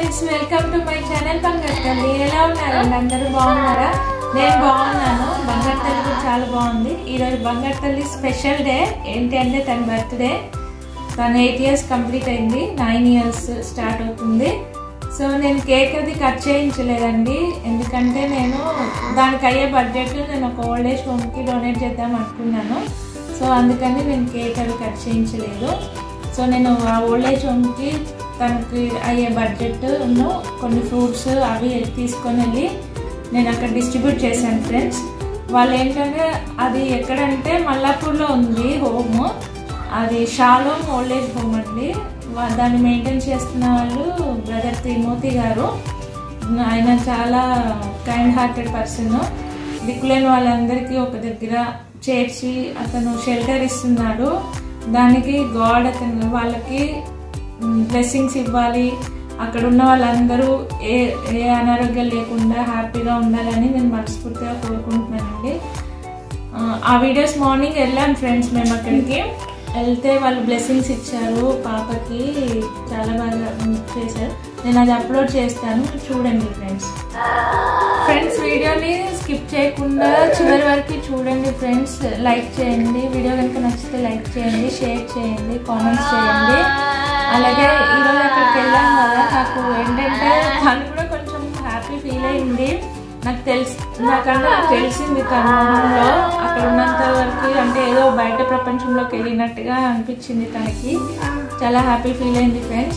Friends welcome to my channel బంగారు తల్లి ఎలా ఉన్నారండి అందరూ బాగున్నారా నేను బాగున్నాను బంగారు తల్లి కూడా చాలా బాగుంది ఈరోజు బంగారు తల్లి స్పెషల్ డే ఏంటి అంటే తన బర్త్డే తన ఎయిట్ ఇయర్స్ కంప్లీట్ అయింది నైన్ ఇయర్స్ స్టార్ట్ అవుతుంది సో నేను కేక్ అది కట్ చేయించలేదండి ఎందుకంటే నేను దానికి అయ్యే బడ్జెట్ నేను ఒక ఓల్డ్ ఏజ్ హోమ్కి డొనేట్ చేద్దాం అనుకున్నాను సో అందుకని నేను కేక్ అది కట్ చేయించలేదు సో నేను ఆ ఓల్డ్ ఏజ్ హోమ్కి తనకి అయ్యే బడ్జెట్ కొన్ని ఫ్రూట్స్ అవి తీసుకొని వెళ్ళి నేను అక్కడ డిస్ట్రిబ్యూట్ చేశాను ఫ్రెండ్స్ వాళ్ళు ఏంటంటే అది ఎక్కడంటే మల్లాపూర్లో ఉంది హోమ్ అది షాలోమ్ ఓల్డ్ ఏజ్ హోమ్ అండి వా- దాన్ని మెయింటైన్ చేస్తున్న వాళ్ళు బ్రదర్ త్రిమూర్తి గారు ఆయన చాలా కైండ్ హార్టెడ్ పర్సన్ దిక్కులేని వాళ్ళందరికీ ఒక దగ్గర చేర్చి అతను షెల్టర్ ఇస్తున్నాడు దానికి గాడ్ అతను వాళ్ళకి బ్లెస్సింగ్స్ ఇవ్వాలి అక్కడ ఉన్న వాళ్ళందరూ ఏ ఏ అనారోగ్యం లేకుండా హ్యాపీగా ఉండాలని నేను మనస్ఫూర్తిగా కోరుకుంటున్నానండి ఆ, ఆ వీడియోస్ మార్నింగ్ వెళ్ళాను ఫ్రెండ్స్ మేము అక్కడికి వెళ్తే వాళ్ళు బ్లెస్సింగ్స్ ఇచ్చారు పాపకి చాలా బాగా చేశారు నేను అది అప్లోడ్ చేస్తాను చూడండి ఫ్రెండ్స్ ఫ్రెండ్స్ వీడియోని స్కిప్ చేయకుండా చివరి వరకు చూడండి ఫ్రెండ్స్ లైక్ చేయండి వీడియో కనుక నచ్చితే లైక్ చేయండి షేర్ చేయండి కామెంట్స్ చేయండి అలాగే ఈరోజు అక్కడికి వెళ్ళాం కదా నాకు ఏంటంటే తను కూడా కొంచెం హ్యాపీ ఫీల్ అయింది నాకు తెలిసి నాకన్నా తెలిసింది తనలో అక్కడ ఉన్నంత వరకు అంటే ఏదో బయట ప్రపంచంలోకి వెళ్ళినట్టుగా అనిపించింది తనకి చాలా హ్యాపీ ఫీల్ అయింది ఫ్రెండ్స్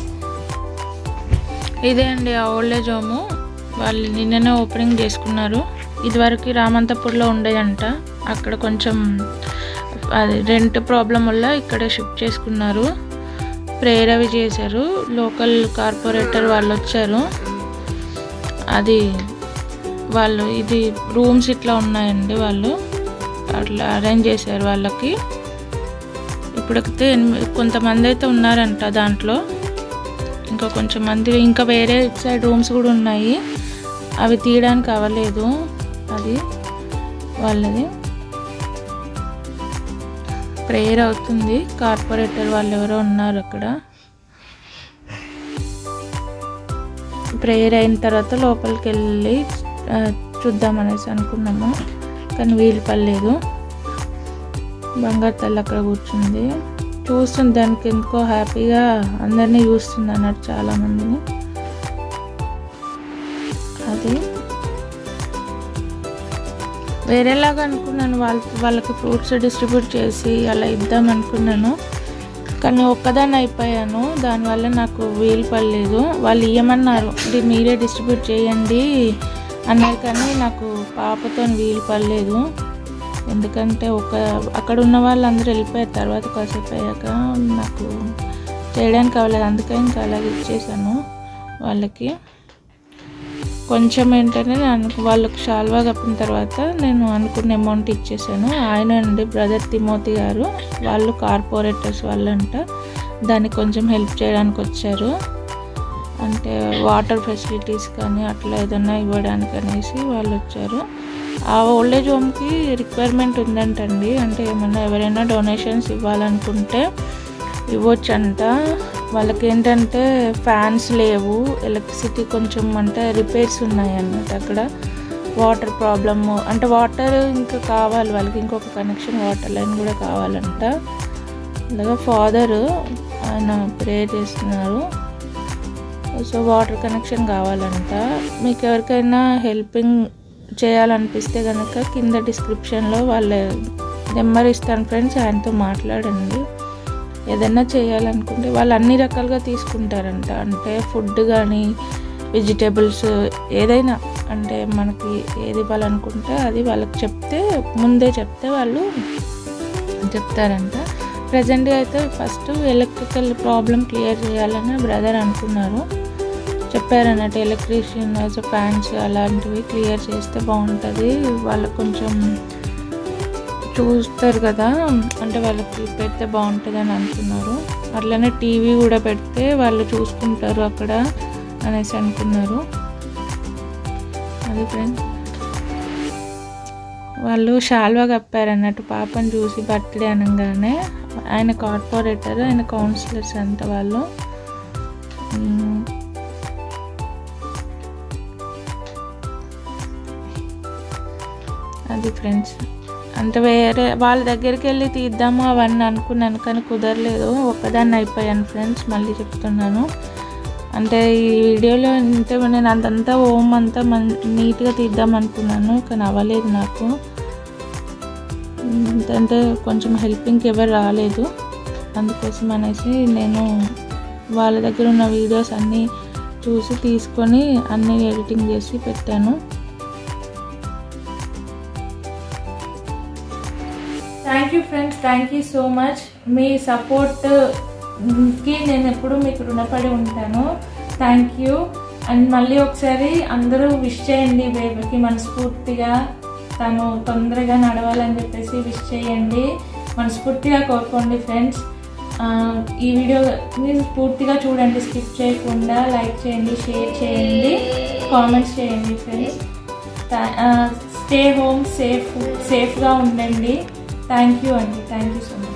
ఇదే అండి ఆ ఓల్డ్ ఏజ్ హోము వాళ్ళు నిన్ననే ఓపెనింగ్ చేసుకున్నారు ఇదివరకు రామంతపూర్లో ఉండేదంట అక్కడ కొంచెం అది రెంట్ ప్రాబ్లం వల్ల ఇక్కడ షిఫ్ట్ చేసుకున్నారు ప్రేయర్ అవి చేశారు లోకల్ కార్పొరేటర్ వాళ్ళు వచ్చారు అది వాళ్ళు ఇది రూమ్స్ ఇట్లా ఉన్నాయండి వాళ్ళు అట్లా అరేంజ్ చేశారు వాళ్ళకి ఇప్పుడైతే ఎనిమిది కొంతమంది అయితే ఉన్నారంట దాంట్లో ఇంకా కొంచెం మంది ఇంకా వేరే ఇటు సైడ్ రూమ్స్ కూడా ఉన్నాయి అవి తీయడానికి అవ్వలేదు అది వాళ్ళది ప్రేయర్ అవుతుంది కార్పొరేటర్ వాళ్ళు ఎవరో ఉన్నారు అక్కడ ప్రేయర్ అయిన తర్వాత లోపలికి వెళ్ళి ఆ, చూద్దామనేసి అనుకున్నాము కానీ వీలు పడలేదు బంగారు తల్లి అక్కడ కూర్చుంది చూస్తుంది దానికి ఎందుకో హ్యాపీగా అందరినీ చూస్తుంది అన్నట్టు చాలా మందిని అది వేరేలాగా అనుకున్నాను వాళ్ళ వాళ్ళకి ఫ్రూట్స్ డిస్ట్రిబ్యూట్ చేసి అలా ఇద్దాం అనుకున్నాను కానీ ఒక్కదాన్ని అయిపోయాను దానివల్ల నాకు వీలు పడలేదు వాళ్ళు ఇవ్వమన్నారు ఇది మీరే డిస్ట్రిబ్యూట్ చేయండి అన్నారు కానీ నాకు పాపతో వీలు పడలేదు ఎందుకంటే ఒక అక్కడ ఉన్న వాళ్ళందరూ వెళ్ళిపోయారు తర్వాత కాసేపు అయ్యాక నాకు చేయడానికి అవ్వలేదు అందుకని ఇంకా అలాగే ఇచ్చేసాను వాళ్ళకి కొంచెం ఏంటంటే నేను వాళ్ళకి షాల్వా కప్పిన తర్వాత నేను అనుకున్న అమౌంట్ ఇచ్చేసాను ఆయన అండి బ్రదర్ తిమోతి గారు వాళ్ళు కార్పొరేటర్స్ వాళ్ళంట దానికి కొంచెం హెల్ప్ చేయడానికి వచ్చారు అంటే వాటర్ ఫెసిలిటీస్ కానీ అట్లా ఏదైనా ఇవ్వడానికి అనేసి వాళ్ళు వచ్చారు ఆ ఓల్డ్ ఏజ్ హోమ్కి రిక్వైర్మెంట్ ఉందంటండి అంటే ఏమన్నా ఎవరైనా డొనేషన్స్ ఇవ్వాలనుకుంటే ఇవ్వచ్చంట వాళ్ళకి ఏంటంటే ఫ్యాన్స్ లేవు ఎలక్ట్రిసిటీ కొంచెం అంటే రిపేర్స్ ఉన్నాయి అన్నమాట అక్కడ వాటర్ ప్రాబ్లము అంటే వాటర్ ఇంకా కావాలి వాళ్ళకి ఇంకొక కనెక్షన్ వాటర్ లైన్ కూడా కావాలంట అలాగే ఫాదర్ ఆయన ప్రే చేస్తున్నారు సో వాటర్ కనెక్షన్ కావాలంట మీకు ఎవరికైనా హెల్పింగ్ చేయాలనిపిస్తే కనుక కింద డిస్క్రిప్షన్లో వాళ్ళ నెంబర్ ఇస్తాను ఫ్రెండ్స్ ఆయనతో మాట్లాడండి ఏదైనా చేయాలనుకుంటే వాళ్ళు అన్ని రకాలుగా తీసుకుంటారంట అంటే ఫుడ్ కానీ వెజిటేబుల్స్ ఏదైనా అంటే మనకి ఏది ఇవ్వాలనుకుంటే అది వాళ్ళకి చెప్తే ముందే చెప్తే వాళ్ళు చెప్తారంట ప్రజెంట్గా అయితే ఫస్ట్ ఎలక్ట్రికల్ ప్రాబ్లం క్లియర్ చేయాలని బ్రదర్ అనుకున్నారు చెప్పారన్నట్టు ఎలక్ట్రీషియన్ ఫ్యాన్స్ అలాంటివి క్లియర్ చేస్తే బాగుంటుంది వాళ్ళకు కొంచెం చూస్తారు కదా అంటే వాళ్ళకి పెడితే బాగుంటుంది అని అనుకున్నారు అట్లనే టీవీ కూడా పెడితే వాళ్ళు చూసుకుంటారు అక్కడ అనేసి అనుకున్నారు అది ఫ్రెండ్స్ వాళ్ళు షాల్వా కప్పారు అన్నట్టు పాపని చూసి బర్త్డే అనగానే ఆయన కార్పొరేటర్ ఆయన కౌన్సిలర్స్ అంట వాళ్ళు మ్మ్. అది ఫ్రెండ్స్ అంటే వేరే వాళ్ళ దగ్గరికి వెళ్ళి తీద్దాము అవన్నీ అనుకున్నాను కానీ కుదరలేదు ఒక్కదాన్ని అయిపోయాను ఫ్రెండ్స్ మళ్ళీ చెప్తున్నాను అంటే ఈ వీడియోలో అంటే నేను అంతంతా ఓం అంతా మన్ నీట్గా తీద్దాం అనుకున్నాను కానీ అవ్వలేదు నాకు అంటే కొంచెం హెల్పింగ్కి ఎవరు రాలేదు అందుకోసం అనేసి నేను వాళ్ళ దగ్గర ఉన్న వీడియోస్ అన్నీ చూసి తీసుకొని అన్నీ ఎడిటింగ్ చేసి పెట్టాను thank you friends thank you so much మీ సపోర్ట్కి నేను ఎప్పుడు మీకు రుణపడి ఉంటాను థ్యాంక్ యూ అండ్ మళ్ళీ ఒకసారి అందరూ విష్ చేయండి బేబీకి మనస్ఫూర్తిగా తను తొందరగా నడవాలని చెప్పేసి విష్ చేయండి మనస్ఫూర్తిగా కోరుకోండి ఫ్రెండ్స్ ఈ వీడియోని పూర్తిగా చూడండి స్కిప్ చేయకుండా లైక్ చేయండి షేర్ చేయండి కామెంట్స్ చేయండి ఫ్రెండ్స్ స్టే హోమ్ సేఫ్ సేఫ్గా ఉండండి థ్యాంక్ యూ అండి థ్యాంక్ యూ సో మచ్